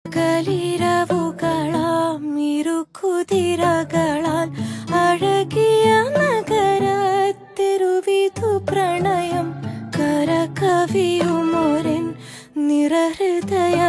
കലിരവുകളാം ഇരുകുതിരകളാൽ അഴകിയ നഗരത്തിരുവിധു പ്രണയം കരകവിയുമൊരൻ നിറഹൃദയ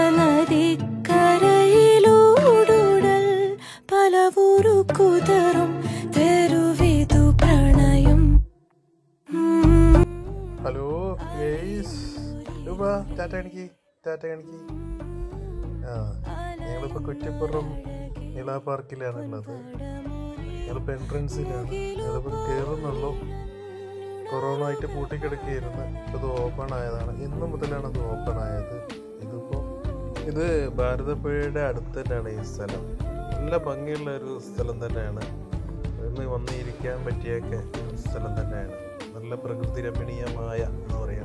നദിക്കരയിലൂടുടൽ പലവുരു കുതറും തെരുവിധു പ്രണയം ഉം. ഹലോ ഗെയ്സ് രൂപ ടാറ്റ കാണിക്ക് ടാറ്റ കാണിക്ക് ആ ഞങ്ങളിപ്പോൾ കുറ്റിപ്പുറം നിള പാർക്കിലാണ് ഉള്ളത് ഞങ്ങളിപ്പോൾ എൻട്രൻസിലാണ് ഞങ്ങളിപ്പോൾ കയറുന്നുള്ളൂ കൊറോണ ആയിട്ട് പൂട്ടിക്കിടക്കുകയായിരുന്നു ഇത് ഓപ്പൺ ആയതാണ് ഇന്ന് മുതലാണ് ഇത് ഓപ്പൺ ആയത് ഇതിപ്പോൾ ഇത് ഭാരതപ്പുഴയുടെ അടുത്ത് തന്നെയാണ് ഈ സ്ഥലം നല്ല ഭംഗിയുള്ള ഒരു സ്ഥലം തന്നെയാണ് ഇന്ന് വന്നിരിക്കാൻ പറ്റിയൊക്കെ സ്ഥലം തന്നെയാണ് നല്ല പ്രകൃതി രമണീയമായ എന്ന് പറയാം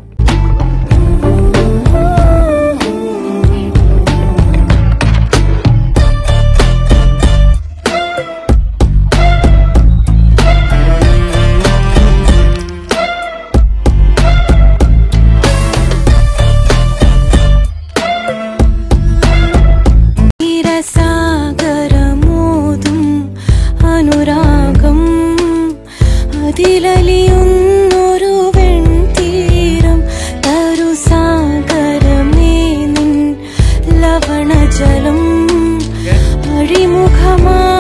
ീരസാഗരമോതും അനുരാഗം അതിലലിയുന്നൊരു വെൺതീരം തരുസാഗരമേ നിൻ ലവണജലം അഴിമുഖമാ